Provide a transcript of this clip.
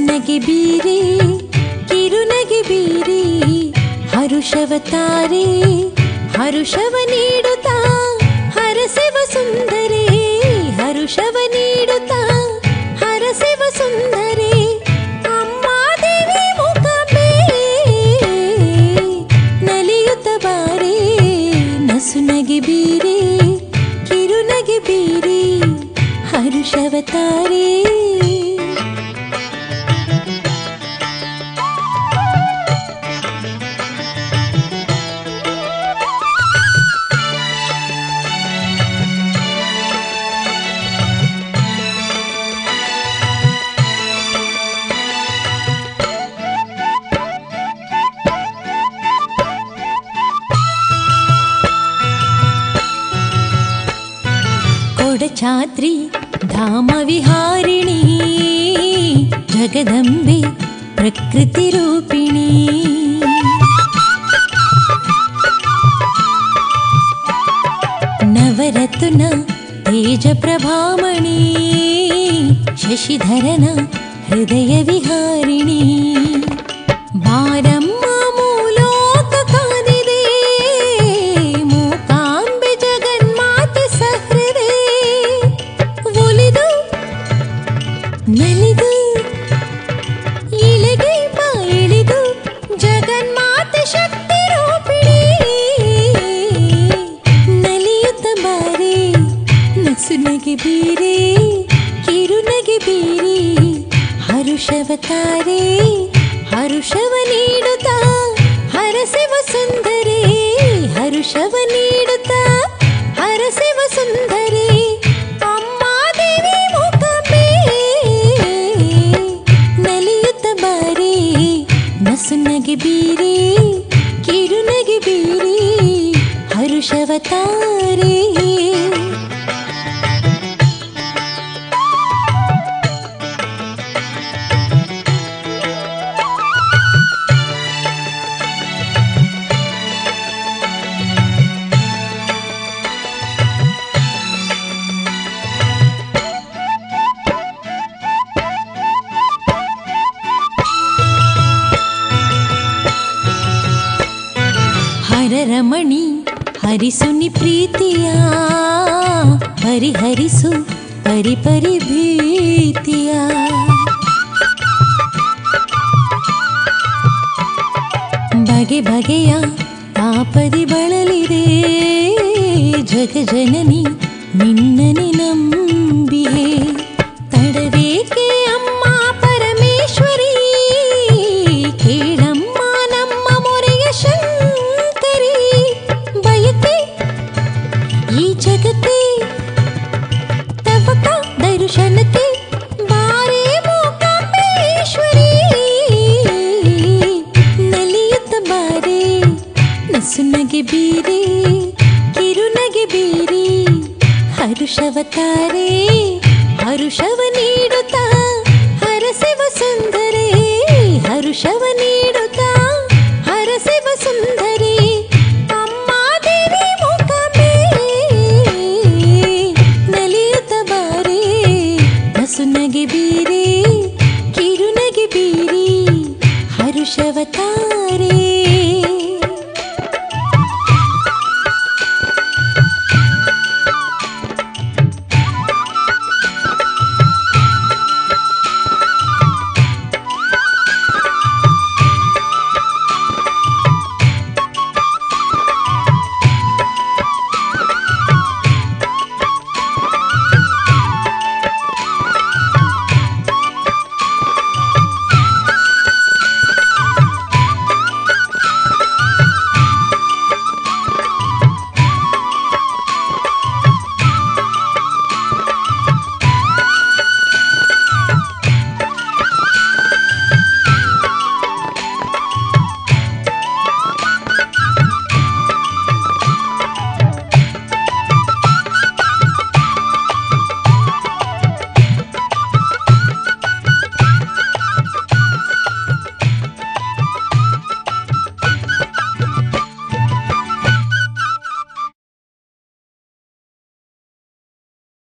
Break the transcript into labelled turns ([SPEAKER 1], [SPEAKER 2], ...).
[SPEAKER 1] ನಸುನಗೆ ಬೀರಿ ಕಿರುನಗೆ ಬೀರಿ ಹರುಷವ ತಾರೆ ಹರುಷವ ನೀಡುತ್ತಾ ಹರಸೆವ ಸುಂದರಿ ಹರುಷವ ನೀಡುತ್ತಾ ಹರಸೆವ ಸುಂದರಿ ಅಮ್ಮ ದೇವಿ ಮುಖಂಬೆ ನಲಿಯುತ್ತ ಬಾರೆ ನಸುನಗೆ ಬೀರಿ ಕಿರುನಗೆ ಬೀರಿ ಹರುಷವ ತಾರೆ ಕೊಡಚಾತ್ರಿ ಧಾಮ ವಿಹಾರಿಣಿ ಜಗದಂಬೆ ಪ್ರಕೃತಿ ರೂಪಿಣಿ ನವರತ್ನ ತೇಜ ಪ್ರಭಾಮಣಿ ಶಶಿಧರನ ಹೃದಯ ವಿಹಾರಿಣಿ ಬಾರಮ್ಮ ಮೂಲೋಕ ಕಾದಿದೆ ಮೂಕಾಂಬೆ ಜಗನ್ಮಾತೆ ಸಹೃದೆ ಒಲಿದು ನಲಿದು ಇಳೆಗೆ ಬಾ ಇಳಿದು ಜಗನ್ಮಾತೆ ಶಕ್ತಿ ರೂಪಿಣಿ ನಲಿಯುತ್ತ ಬಾರೆ ನಸುನಗೆ ಬೀರೆ ಕಿರುನಗೆ ಬೀರಿ ಹರುಷವ ತಾರೆ ಹರುಷವ ನೀಡುತ್ತಾ ಹರಸೆವ ಸುಂದರಿ ಹರುಷವ ನೀಡುತ್ತಾ ಹರಸೆವ ಸುಂದರಿ ಅಮ್ಮ ದೇವಿ ಮುಖಂಬೆ ನಲಿಯುತ್ತ ಬಾರೆ ನಸುನಗೆ ಬೀರಿ ಕಿರುನಗೆ ಬೀರಿ ಹರುಷವ ತಾರೆ ಹರರಮಣಿ ಹರಿಸುನಿ ಪ್ರೀತಿಯ ಪರಿಹರಿಸು ಪರಿ ಪರಿ ಭೀತಿಯ ಬಗೆ ಬಗೆಯ ತಾಪದಿ ಬಳಲಿದೆ ಜಗ ಜನನಿ ನಿನ್ನನೆ ನಂಬಿಹೆ ತಡವೇಕೆ ಅಮ್ಮ ಪರಮೇಶ್ವರಿ ಕೇಳಮ್ಮ ನಮ್ಮ ಮೊರೆಯ ಶಂಕರಿ ಬಯಕೆ ಈ ಜಗತ್ತೇ ತವಕ ದರ್ಶನಕ್ಕೆ ಬಾರೆ ಮೂಕಾಂಬೇಶ್ವರಿ ನಲಿಯುತ್ತ ಬಾರೆ ನಸುನಗೆ ಬೀರಿ ಕಿರುನಗೆ ಬೀರಿ ಹರುಷವ ತಾರೆ ಹರುಷವ ನೀಡುತ್ತಾ ಹರಸೆವ ಸುಂದರಿ ಹರುಷವ ನೀಡುತ್ತಾ ಹರಸೆವ ಸುಂದರಿ ಅಮ್ಮ ದೇವಿ ಮುಖಂಬೆ ನಲಿಯುತ್ತ ಬಾರೆ ನಸುನಗೆ ಬೀರಿ ಕಿರುನಗೆ ಬೀರಿ ಹರುಷವ ತಾರೆ